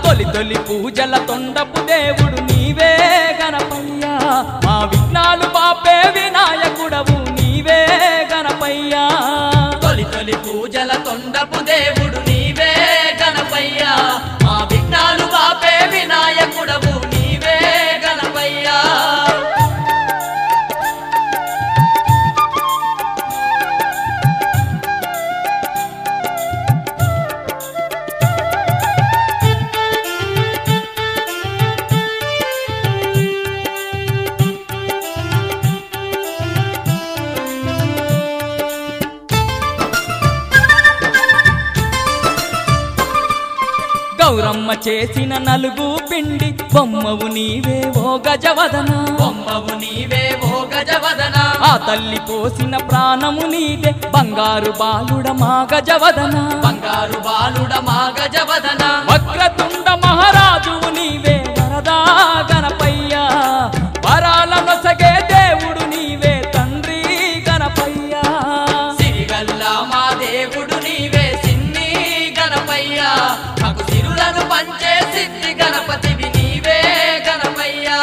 తొలి తొలి పూజల తొండపు దేవుడు నీవే గణపయ్యా మా విఘ్నాలు పాపే వినాయకుడవు నీవే గణపయ్యా తొలి తొలి పూజల తొండపు దేవుడు నీవే గణపయ్యా మా విఘ్నాలు బాపే వినాయకుడవు నీవే గణపయ్యా గౌరమ్మ చేసిన నలుగు పిండి బొమ్మవు నీవే ఓ గజవదన బొమ్మవు నీవే ఓ గజవదన ఆ తల్లి పోసిన ప్రాణము నీదే బంగారు బాలుడ మా గజవదన బంగారు బాలుడ మా గజవదన వక్రతుండ మహారాజువు నీవే వరదా గణపయ్యా వరాల నొసగే దేవుడు నీవే తండ్రి గణపయ్యా సిరిగల్లా మా దేవుడు నీవే సిన్ని గణపయ్యా మాకు సిరులను పంచే సిద్ధి గణపతివి నీవే గణపయ్యా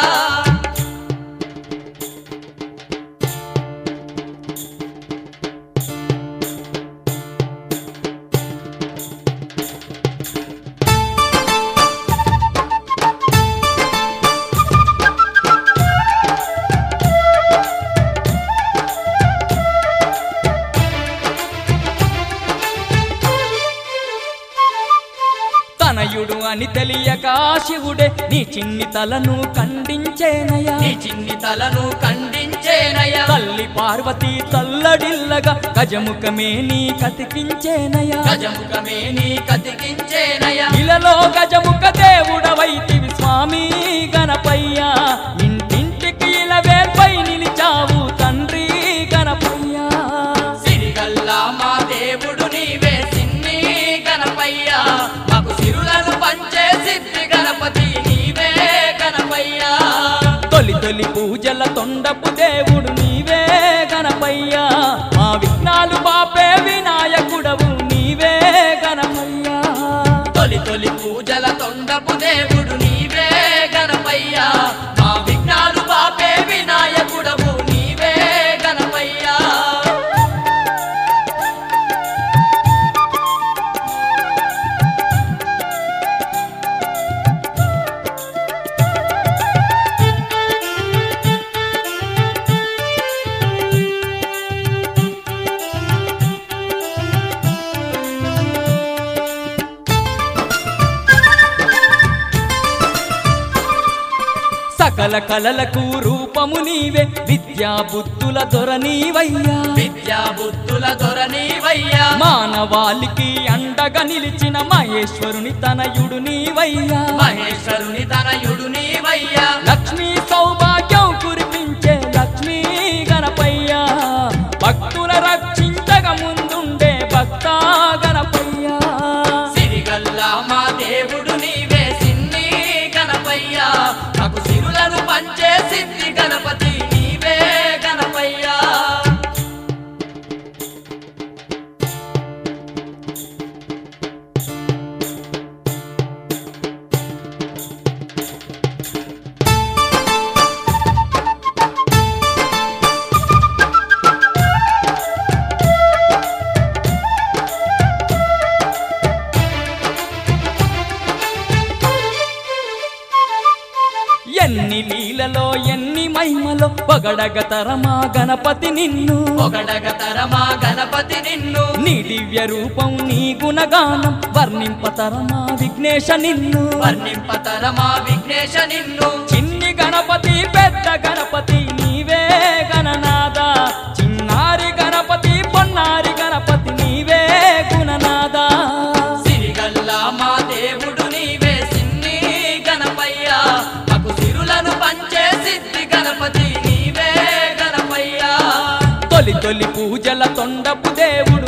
తనయుడు అని తెలియక శివుడే నీ చిన్ని తలను ఖండించేనయా నీ చిన్ని తలను ఖండించేనయ్యా తల్లి పార్వతి తల్లడిల్లగా గజముఖమే నీ కతికించేనయా గజముఖమే నీ కతికించేనయ్యా ఇలలో గజముఖ దేవుడవైతివి స్వామి గణపయ్యా ఇంటింటికి ఇలవేల్పై నిలిచావు తండ్రి గణపయ్యా సిరిగల్లా మా దేవుడు నీవే సిన్ని గణపయ్యా మాకు సిరులను పంచే సిద్ధి గణపతి నీవే గణపయ్యా తొలి తొలి పూజల తొండపు దేవుడు నీవే గణపయ్యా మా విఘ్నాలు బాపే వినాయకుడవు నీవే గణపయ్యా తొలి తొలి పూజల తొండపు దేవుడు నీవే గణపయ్యా మా విఘ్నాలు బాపే వినాయకుడవు నీవే గణపయ్యా సకల కలలకు రూపము నీవే విద్యా బుద్ధుల దొర నీవయ్యా విద్యా బుద్ధుల దొర నీవయ్యా మానవాళికి అండగా నిలిచిన మహేశ్వరుని తనయుడు నీవయ్యా మహేశ్వరుని తనయుడు నీవయ్యా లక్ష్మీ సౌభాగ్యం కురిపించే లక్ష్మీ గణపయ్యా భక్తుల రక్షించగా ముందుండే భక్త గణపయ్యా సిరిగల్లా మా దేవుడు నీవే సిన్ని గణపయ్యా మాకు సిరులను పంచే సిద్ధి గణపతి నీవే గణపయ్యా ఎన్ని లీలలో ఎన్ని మహిమలో పొగడగ తరమా గణపతి నిన్ను ఒకడగ తరమా గణపతి నిన్ను నీ దివ్య రూపం నీ గుణగానం వర్ణింపతరమా విఘ్నేశ నిన్ను వర్ణింపతరమా విఘ్నేశ నిన్ను చిన్ని గణపతి పెద్ద గణపతి నీవే గణనాద చిన్నారి గణపతి పొన్నారి గణపతి నీవే గుణనాద సిరిగల్లా మా దేవుడు నీవే సిన్ని గణపయ్యా మాకు సిరులను పంచే సిద్ధి గణపతి నీవే గణపయ్యా తొలి తొలి పూజల తొండపు దేవుడు